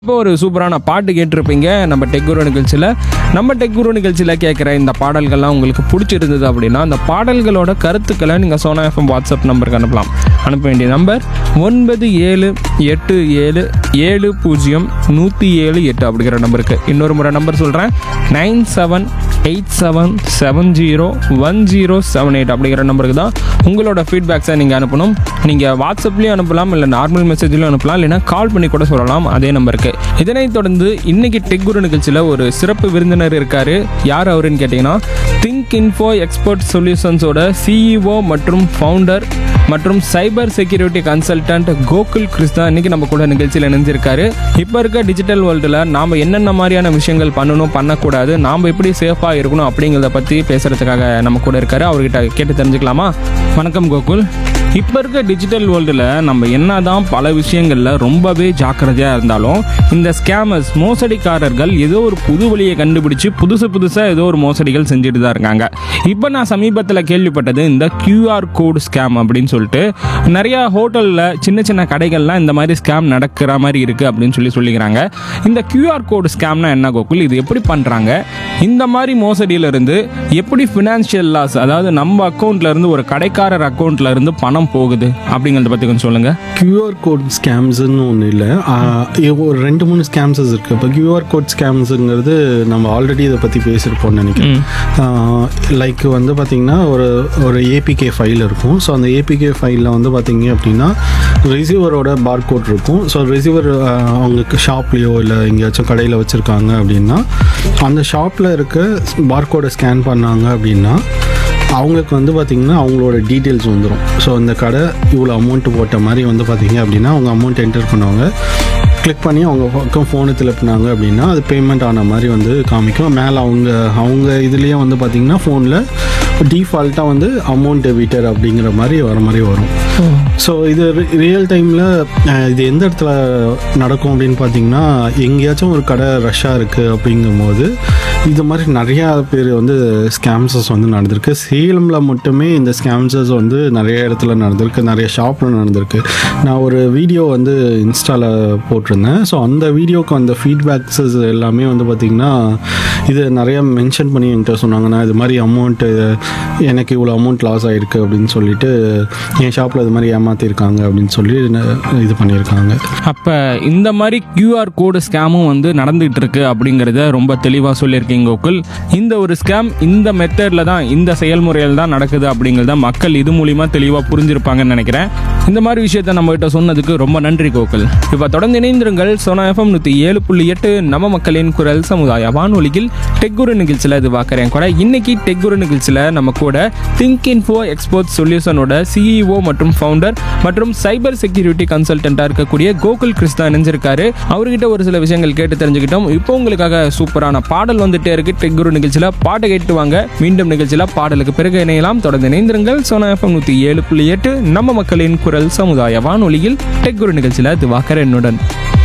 இப்போ ஒரு சூப்பரான பாட்டு கேட்டிருப்பீங்க நம்ம டெக்குரு நிகழ்ச்சியில் நம்ம டெக்குரு நிகழ்ச்சியில் கேட்குற இந்த பாடல்கள்லாம் உங்களுக்கு பிடிச்சிருந்தது அப்படின்னா அந்த பாடல்களோட கருத்துக்களை நீங்கள் சோனா எஃப்எம் வாட்ஸ்அப் நம்பருக்கு அனுப்பலாம் அனுப்ப வேண்டிய நம்பர் ஒன்பது ஏழு எட்டு ஏழு ஏழு பூஜ்ஜியம் நூற்றி ஏழு எட்டு அப்படிங்கிற நம்பருக்கு இன்னொரு முறை நம்பர் சொல்கிறேன் nine seven eight seven seven zero one zero seven eight அப்படிங்கிற நம்பருக்கு தான் உங்களோட ஃபீட்பேக்ஸை நீங்கள் அனுப்பணும் நீங்கள் வாட்ஸ்அப்லேயும் அனுப்பலாம் இல்லை நார்மல் மெசேஜ்லையும் அனுப்பலாம் இல்லைனா கால் பண்ணி கூட சொல்லலாம் அதே நம்பருக்கு இதனைத் தொடர்ந்து இன்னைக்கு டெக் குரு நிகழ்ச்சியில் ஒரு சிறப்பு விருந்தினர் இருக்காரு யார் அவருன்னு கேட்டிங்கன்னா திங்க் இன்ஃபோ எக்ஸ்பர்ட் சொல்யூஷன்ஸோட சிஇஓ மற்றும் ஃபவுண்டர் மற்றும் cyber security consultant Gokul Krishna இன்னைக்கு நம்ம கூட நிகழ்ச்சியில் இணைஞ்சிருக்காரு இப்போ இருக்க டிஜிட்டல் வேர்ல்டில் நாம் என்னென்ன மாதிரியான விஷயங்கள் பண்ணணும் பண்ணக்கூடாது நாம் எப்படி சேஃபாக இருக்கணும் அப்படிங்கிறத பற்றி பேசுகிறதுக்காக நம்ம கூட இருக்காரு அவர்கிட்ட கேட்டு தெரிஞ்சுக்கலாமா வணக்கம் கோகுல் இப்போ இருக்க டிஜிட்டல் வேர்ல்டில் நம்ம என்னதான் பல விஷயங்களில் ரொம்பவே ஜாக்கிரதையாக இருந்தாலும் இந்த ஸ்கேமர்ஸ் மோசடிக்காரர்கள் ஏதோ ஒரு புது வழியை கண்டுபிடிச்சு புதுசு புதுசாக ஏதோ ஒரு மோசடிகள் செஞ்சுட்டு தான் இருக்காங்க இப்போ நான் சமீபத்தில் கேள்விப்பட்டது இந்த QR கோட் ஸ்கேம் அப்படின்னு சொல்லிட்டு நிறையா ஹோட்டலில் சின்ன சின்ன கடைகள்லாம் இந்த மாதிரி ஸ்கேம் நடக்கிற மாதிரி இருக்குது அப்படின்னு சொல்லி சொல்லிக்கிறாங்க இந்த QR கோட் ஸ்கேம்னா என்ன கோகுல் இது எப்படி பண்ணுறாங்க இந்த மாதிரி மோசடியிலிருந்து எப்படி ஃபினான்ஷியல் லாஸ் அதாவது நம்ம அக்கௌண்ட்ல இருந்து ஒரு கடைக்காரர் அக்கௌண்ட்ல இருந்து பணம் போகுது அப்படிங்கிறத பற்றி கொஞ்சம் சொல்லுங்கள் கியூஆர் கோட் ஸ்கேம்ஸ்னு ஒன்றும் இல்லை ஒரு ரெண்டு மூணு ஸ்கேம்ஸஸ் இருக்குது இப்போ கியூஆர் கோட் ஸ்கேம்ஸுங்கிறது நம்ம ஆல்ரெடி இதை பற்றி பேசியிருப்போம்னு நினைக்கிறேன் லைக் வந்து பார்த்திங்கன்னா ஒரு ஒரு ஏபிகே ஃபைல் இருக்கும் ஸோ அந்த ஏபிகே ஃபைலில் வந்து பார்த்தீங்க அப்படின்னா ரிசீவரோட பார்கோட் இருக்கும் ஸோ ரிசீவர் அவங்களுக்கு ஷாப்லேயோ இல்லை எங்கேயாச்சும் கடையில் வச்சுருக்காங்க அப்படின்னா அந்த ஷாப்பில் இருக்க பார்கோடை ஸ்கேன் பண்ணாங்க அப்படின்னா அவங்களுக்கு வந்து பார்த்திங்கன்னா அவங்களோட டீட்டெயில்ஸ் வந்துடும் ஸோ இந்த கடை இவ்வளோ அமௌண்ட் போட்ட மாதிரி வந்து பார்த்திங்க அப்படின்னா அவங்க அமௌண்ட் என்டர் பண்ணுவாங்க கிளிக் பண்ணி அவங்க பக்கம் ஃபோனு திருப்பினாங்க அப்படின்னா அது பேமெண்ட் ஆன மாதிரி வந்து காமிக்கும் மேலே அவங்க அவங்க இதுலேயே வந்து பார்த்திங்கன்னா ஃபோனில் டிஃபால்ட்டாக வந்து அமௌண்ட் டெபிட்டர் அப்படிங்கிற மாதிரி வர மாதிரி வரும் ஸோ இது ரியல் டைமில் இது எந்த இடத்துல நடக்கும் அப்படின்னு பார்த்தீங்கன்னா எங்கேயாச்சும் ஒரு கடை ரஷ்ஷாக இருக்குது அப்படிங்கும்போது இது மாதிரி நிறையா பேர் வந்து ஸ்கேம்சஸ் வந்து நடந்திருக்கு சேலமில் மட்டுமே இந்த ஸ்கேம்சஸ் வந்து நிறைய இடத்துல நடந்திருக்கு நிறைய ஷாப்பில் நடந்திருக்கு நான் ஒரு வீடியோ வந்து இன்ஸ்டாவில் போட்டிருந்தேன் ஸோ அந்த வீடியோக்கு அந்த ஃபீட்பேக்ஸஸ் எல்லாமே வந்து பார்த்திங்கன்னா இது நிறைய மென்ஷன் பண்ணி என்கிட்ட சொன்னாங்க நான் இது மாதிரி அமௌண்ட்டு எனக்கு இவ்வளோ அமௌண்ட் லாஸ் ஆகிருக்கு அப்படின்னு சொல்லிட்டு என் ஷாப்பில் இது மாதிரி ஏமாற்றிருக்காங்க அப்படின்னு சொல்லி ந- இது பண்ணியிருக்காங்க அப்போ இந்த மாதிரி QR கோடு ஸ்கேமும் வந்து நடந்துகிட்டு இருக்கு அப்படிங்கிறத ரொம்ப தெளிவாக சொல்லியிருக்கீங்க கோகுல் இந்த ஒரு ஸ்கேம் இந்த மெத்தடில் தான் இந்த செயல்முறையில் தான் நடக்குது அப்படிங்கிறத மக்கள் இது மூலிமா தெளிவாக புரிஞ்சிருப்பாங்கன்னு நினைக்கிறேன் இந்த மாதிரி விஷயத்த நம்ம கிட்ட சொன்னதுக்கு ரொம்ப நன்றி கோகுல் இப்போ தொடர்ந்து இணைந்திருங்கள் சோனா எஃப்எம் நூற்றி ஏழு புள்ளி எட்டு நம்ம மக்களின் குரல் சமுதாய வானொலியில் டெக்குரு நிகழ்ச்சியில் இது பார்க்குறேன் கூட இன்னைக்கு டெக்குரு நிகழ்ச்சியில் நம்ம கூட திங்க் இன்ஃபோ எக்ஸ்போர்ட் சொல்யூஷனோட சிஇஓ மற்றும் ஃபவுண்டர் மற்றும் சைபர் செக்யூரிட்டி கன்சல்டண்ட்டாக இருக்கக்கூடிய கோகுல் கிருஷ்ணா இணைஞ்சிருக்காரு அவர்கிட்ட ஒரு சில விஷயங்கள் கேட்டு தெரிஞ்சுக்கிட்டோம் இப்போ உங்களுக்காக சூப்பரான பாடல் வந்துட்டே இருக்கு டெக்குரு நிகழ்ச்சியில் பாட்டை கேட்டு வாங்க மீண்டும் நிகழ்ச்சியில் பாடலுக்கு பிறகு இணையலாம் தொடர்ந்து இணைந்திருங்கள் சோனா எஃப்எம் நூற்றி ஏழு புள்ளி எட்டு நம்ம மக்களின் குரல் சமுதாய வானொலியில் டெக்குரு நிகழ்ச்சியில் திவாகர் என்னுடன்